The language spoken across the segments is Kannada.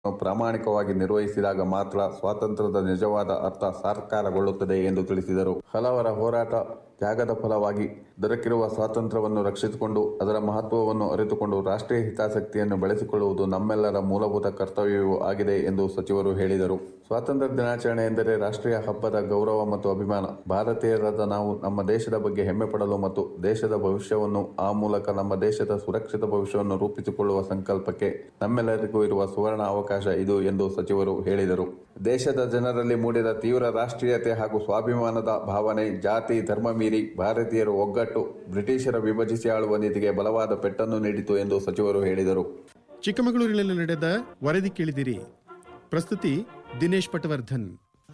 ಪ್ರಾಮಾಣಿಕವಾಗಿ ನಿರ್ವಹಿಸಿದಾಗ ಮಾತ್ರ ಸ್ವಾತಂತ್ರ್ಯದ ನಿಜವಾದ ಅರ್ಥ ಸಾಕಾರಗೊಳ್ಳುತ್ತದೆ ಎಂದು ತಿಳಿಸಿದರು ಹಲವರ ಹೋರಾಟ ತ್ಯಾಗದ ಫಲವಾಗಿ ದೊರಕಿರುವ ಸ್ವಾತಂತ್ರ್ಯವನ್ನು ರಕ್ಷಿಸಿಕೊಂಡು ಅದರ ಮಹತ್ವವನ್ನು ಅರಿತುಕೊಂಡು ರಾಷ್ಟ್ರೀಯ ಹಿತಾಸಕ್ತಿಯನ್ನು ಬೆಳೆಸಿಕೊಳ್ಳುವುದು ನಮ್ಮೆಲ್ಲರ ಮೂಲಭೂತ ಕರ್ತವ್ಯವೂ ಆಗಿದೆ ಎಂದು ಸಚಿವರು ಹೇಳಿದರು ಸ್ವಾತಂತ್ರ್ಯ ದಿನಾಚರಣೆ ಎಂದರೆ ರಾಷ್ಟ್ರೀಯ ಹಬ್ಬದ ಗೌರವ ಮತ್ತು ಅಭಿಮಾನ ಭಾರತೀಯರಾದ ನಾವು ನಮ್ಮ ದೇಶದ ಬಗ್ಗೆ ಹೆಮ್ಮೆ ಪಡಲು ಮತ್ತು ದೇಶದ ಭವಿಷ್ಯವನ್ನು ಆ ಮೂಲಕ ನಮ್ಮ ದೇಶದ ಸುರಕ್ಷಿತ ಭವಿಷ್ಯವನ್ನು ರೂಪಿಸಿಕೊಳ್ಳುವ ಸಂಕಲ್ಪಕ್ಕೆ ನಮ್ಮೆಲ್ಲರಿಗೂ ಇರುವ ಸುವರ್ಣ ಅವಕಾಶ ಇದು ಎಂದು ಸಚಿವರು ಹೇಳಿದರು ದೇಶದ ಜನರಲ್ಲಿ ಮೂಡಿದ ತೀವ್ರ ರಾಷ್ಟ್ರೀಯತೆ ಹಾಗೂ ಸ್ವಾಭಿಮಾನದ ಭಾವನೆ ಜಾತಿ ಧರ್ಮ ಮೀರಿ ಭಾರತೀಯರು ಒಗ್ಗಟ್ಟು ಬ್ರಿಟಿಷರ ವಿಭಜಿಸಿ ಆಳುವ ನೀತಿಗೆ ಬಲವಾದ ಪೆಟ್ಟನ್ನು ನೀಡಿತು ಎಂದು ಸಚಿವರು ಹೇಳಿದರು ಚಿಕ್ಕಮಗಳೂರಿನಲ್ಲಿ ನಡೆದ ವರದಿ ಕೇಳಿದಿರಿ ಪ್ರಸ್ತುತಿ ದಿನೇಶ್ ಪಟವರ್ಧನ್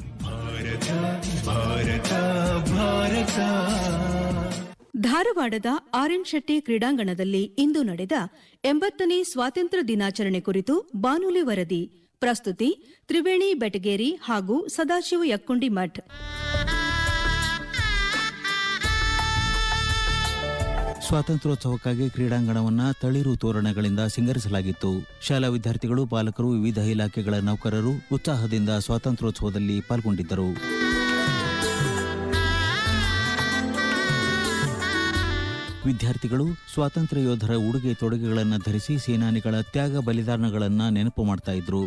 ಧಾರವಾಡದ ಆರ್ಎನ್ ಶೆಟ್ಟಿ ಕ್ರೀಡಾಂಗಣದಲ್ಲಿ ಇಂದು ನಡೆದ ಎಂಬತ್ತನೇ ಸ್ವಾತಂತ್ರ್ಯ ದಿನಾಚರಣೆ ಕುರಿತು ಬಾನುಲಿ ವರದಿ ಪ್ರಸ್ತುತಿ ತ್ರಿವೇಣಿ ಬೆಟಗೇರಿ ಹಾಗೂ ಸದಾಶಿವ ಯಕ್ಕುಂಡಿ ಮಠ್ ಸ್ವಾತಂತ್ರ್ಯೋತ್ಸವಕ್ಕಾಗಿ ಕ್ರೀಡಾಂಗಣವನ್ನ ತಳಿರು ತೋರಣಗಳಿಂದ ಸಿಂಗರಿಸಲಾಗಿತ್ತು ಶಾಲಾ ವಿದ್ಯಾರ್ಥಿಗಳು ಪಾಲಕರು ವಿವಿಧ ಇಲಾಖೆಗಳ ನೌಕರರು ಉತ್ಸಾಹದಿಂದ ಸ್ವಾತಂತ್ರ್ಯೋತ್ಸವದಲ್ಲಿ ಪಾಲ್ಗೊಂಡಿದ್ದರು ವಿದ್ಯಾರ್ಥಿಗಳು ಸ್ವಾತಂತ್ರ್ಯ ಯೋಧರ ಉಡುಗೆ ತೊಡುಗೆಗಳನ್ನು ಧರಿಸಿ ಸೇನಾನಿಗಳ ತ್ಯಾಗ ಬಲಿದಾನಗಳನ್ನ ನೆನಪು ಮಾಡ್ತಾ ಇದ್ರು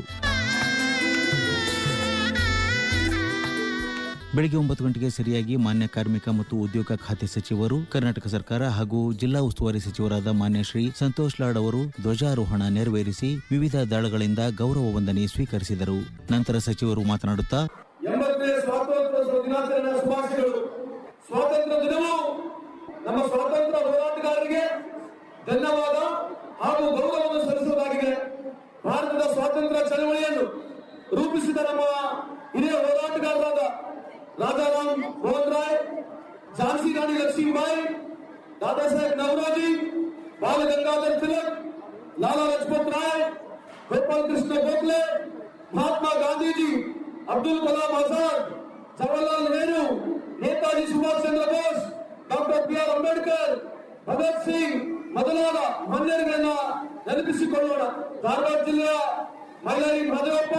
ಬೆಳಗ್ಗೆ ಒಂಬತ್ತು ಗಂಟೆಗೆ ಸರಿಯಾಗಿ ಮಾನ್ಯ ಕಾರ್ಮಿಕ ಮತ್ತು ಉದ್ಯೋಗ ಖಾತೆ ಸಚಿವರು ಕರ್ನಾಟಕ ಸರ್ಕಾರ ಹಾಗೂ ಜಿಲ್ಲಾ ಉಸ್ತುವಾರಿ ಸಚಿವರಾದ ಮಾನ್ಯ ಶ್ರೀ ಸಂತೋಷ್ ಲಾಡ್ ಅವರು ಧ್ವಜಾರೋಹಣ ನೆರವೇರಿಸಿ ವಿವಿಧ ದಳಗಳಿಂದ ಗೌರವ ವಂದನೆ ಸ್ವೀಕರಿಸಿದರು ನಂತರ ಸಚಿವರು ಮಾತನಾಡುತ್ತಾ ಎಂಬತ್ತನೇ ಸ್ವಾತಂತ್ರ್ಯ ದಿನಾಚರಣೆಯ ಶುಭಾಶಯಗಳು ಸ್ವಾತಂತ್ರ್ಯ ದಿನವು ನಮ್ಮ ಸ್ವಾತಂತ್ರ್ಯ ಹೋರಾಟಗಾರರಿಗೆ ಧನ್ಯವಾದ ಹಾಗೂ ಗೌರವವನ್ನು ಸಲ್ಲಿಸುವುದಾಗಿದೆ ಭಾರತದ ಸ್ವಾತಂತ್ರ್ಯ ಚಳವಳಿಯನ್ನು ರೂಪಿಸಿದ ನಮ್ಮ ಹಿರಿಯ ಹೋರಾಟಗಾರರಾದ ರಾಜಾರಾಮ್ ಮೋಹನ್ ರಾಯ್ ಝಾನ್ಸಿ ರಾಣಿ ಲಕ್ಷ್ಮೀಬಾಯಿ ದಾದಾ Saheb Naoroji Bal Gangadhar Tilak Lala Lajpat Rai Gopal Krishna Gokhale Mahatma Gandhiji Abdul Kalam Azad Jawaharlal Nehru Netaji Subhash Chandra Bose doctor B R Ambedkar Bhagat Singh ಮೊದಲಾದ ಮನ್ಯರುಗಳನ್ನ ನೆನಪಿಸಿಕೊಳ್ಳೋಣ ಧಾರವಾಡ ಜಿಲ್ಲೆಯ Mailari Madevappa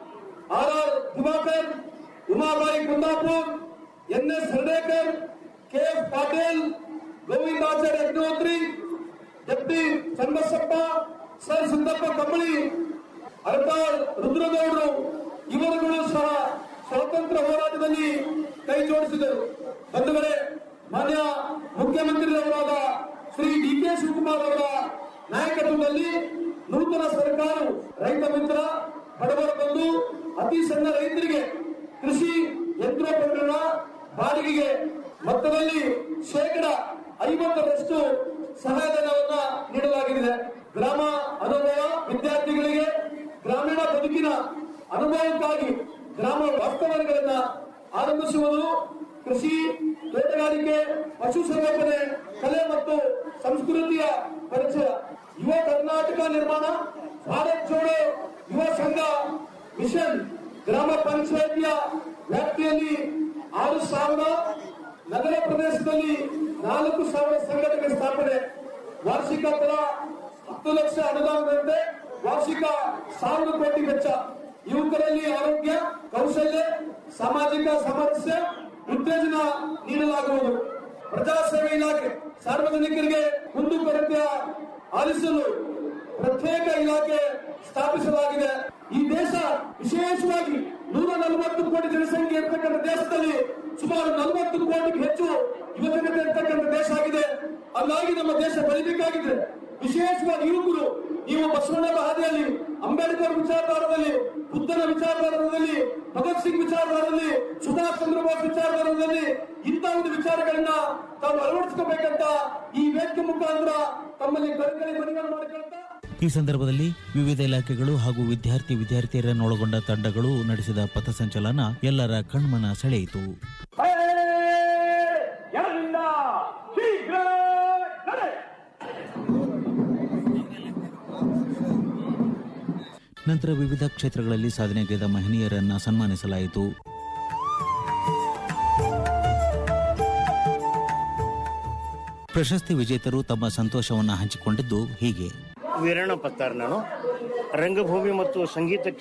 R R Diwakar Umabai Kundapur N S Hardekar K F Patil Govindacharya Agnihotri Jagati Channabasappa sir Sundappa Kambali Aratal ರುದ್ರಗೌಡರು ಇವರುಗಳು ಸಹ ಸ್ವಾತಂತ್ರ್ಯ ಹೋರಾಟದಲ್ಲಿ ಕೈ ಜೋಡಿಸಿದರು ಬಂಧುಗಳೇ ಮಾನ್ಯ ಮುಖ್ಯಮಂತ್ರಿಯವರಾದ ಶ್ರೀ ಡಿ ಕೆ ಶಿವಕುಮಾರ್ ಅವರ ನಾಯಕತ್ವದಲ್ಲಿ ನೂತನ ಸರ್ಕಾರವು ರೈತ ಮಿತ್ರ ಬಡವರ ಬಂಧು ಅತಿ ಸಣ್ಣ ರೈತರಿಗೆ ಕೃಷಿ ಯಂತ್ರೋಪಕರಣ ಬಾಡಿಗೆಗೆ ಮೊತ್ತದಲ್ಲಿ ಶೇಕಡ ಐವತ್ತರಷ್ಟು ಸಹಾಯಧನವನ್ನ ನೀಡಲಾಗಿದೆ ಗ್ರಾಮ ಅನುಭವ ವಿದ್ಯಾರ್ಥಿಗಳಿಗೆ ಗ್ರಾಮೀಣ ಬದುಕಿನ ಅನುಭವಕ್ಕಾಗಿ ಗ್ರಾಮ ವಾಸ್ತವಗಳನ್ನ ಆರಂಭಿಸುವುದು ಕೃಷಿ ತೋಟಗಾರಿಕೆ ಪಶುಸಂಗೋಪನೆ ಕಲೆ ಮತ್ತು ಸಂಸ್ಕೃತಿಯ ಪರಿಚಯ ಯುವ ಕರ್ನಾಟಕ ನಿರ್ಮಾಣ ಭಾರತ್ ಜೋಡೋ ಯುವ ಸಂಘ ಮಿಷನ್ ಗ್ರಾಮ ಪಂಚಾಯಿತಿಯ ವ್ಯಾಪ್ತಿಯಲ್ಲಿ ಆರು ಸಾವಿರ ನಗರ ಪ್ರದೇಶದಲ್ಲಿ ನಾಲ್ಕು ಸಾವಿರ ಸಂಘಟನೆ ಸ್ಥಾಪನೆ ವಾರ್ಷಿಕ ದರ ಹತ್ತು ಲಕ್ಷ ಅನುದಾನದಂತೆ ವಾರ್ಷಿಕ ಸಾವಿರ ಕೋಟಿ ವೆಚ್ಚ ಯುವಕರಲ್ಲಿ ಆರೋಗ್ಯ ಕೌಶಲ್ಯ ಸಾಮಾಜಿಕ ಸಾಮರಸ್ಯ ಉತ್ತೇಜನ ನೀಡಲಾಗುವುದು ಪ್ರಜಾಸೇವೆ ಇಲಾಖೆ ಸಾರ್ವಜನಿಕರಿಗೆ ಕುಂದುಕೊರತೆಯ ಆಲಿಸಲು ಪ್ರತ್ಯೇಕ ಇಲಾಖೆ ಸ್ಥಾಪಿಸಲಾಗಿದೆ ಈ ದೇಶ ವಿಶೇಷವಾಗಿ ನೂರ ನಲವತ್ತು ಕೋಟಿ ಜನಸಂಖ್ಯೆ ಇರ್ತಕ್ಕಂಥ ದೇಶದಲ್ಲಿ ಸುಮಾರು ನಲವತ್ತು ಕೋಟಿಗೆ ಹೆಚ್ಚು ಯುವಜನತೆ ಇರ್ತಕ್ಕಂಥ ದೇಶ ಆಗಿದೆ ಹಂಗಾಗಿ ನಮ್ಮ ದೇಶ ಬೆಳಿಬೇಕಾಗಿದೆ ವಿಶೇಷವಾಗಿ ಯುವಕರು ನೀವು ಬಸವಣ್ಣನ ಹಾದಿಯಲ್ಲಿ ಅಂಬೇಡ್ಕರ್ ವಿಚಾರಧಾರದಲ್ಲಿ ಬುದ್ಧನ ವಿಚಾರಧಾರದಲ್ಲಿ ಭಗತ್ ಸಿಂಗ್ ವಿಚಾರಧಾರದಲ್ಲಿ ಸುಭಾಷ್ ಚಂದ್ರ ಬೋಸ್ ವಿಚಾರಧಾರದಲ್ಲಿ ಇಂಥ ಒಂದು ವಿಚಾರಗಳನ್ನ ತಾವು ಅಳವಡಿಸ್ಕೋಬೇಕಂತ ಈ ವೇದಿಕೆ ಮುಖಾಂತರ ತಮ್ಮಲ್ಲಿ ಕಳಕಳಿ ಮನವಿಯನ್ನು ಮಾಡಿಕೊಳ್ತಾ ಈ ಸಂದರ್ಭದಲ್ಲಿ ವಿವಿಧ ಇಲಾಖೆಗಳು ಹಾಗೂ ವಿದ್ಯಾರ್ಥಿ ವಿದ್ಯಾರ್ಥಿಯರನ್ನೊಳಗೊಂಡ ತಂಡಗಳು ನಡೆಸಿದ ಪಥಸಂಚಲನ ಎಲ್ಲರ ಕಣ್ಮನ ಸೆಳೆಯಿತು ಎಡದಿಂದ ಶೀಘ್ರ ನಡೆ ನಂತರ ವಿವಿಧ ಕ್ಷೇತ್ರಗಳಲ್ಲಿ ಸಾಧನೆಗೈದ ಮಹನೀಯರನ್ನ ಸನ್ಮಾನಿಸಲಾಯಿತು ಪ್ರಶಸ್ತಿ ವಿಜೇತರು ತಮ್ಮ ಸಂತೋಷವನ್ನ ಹಂಚಿಕೊಂಡಿದ್ದು ಹೀಗೆ ವೀರಣ್ಣ ಪತ್ತಾರ್ ನಾನು ರಂಗಭೂಮಿ ಮತ್ತು ಸಂಗೀತ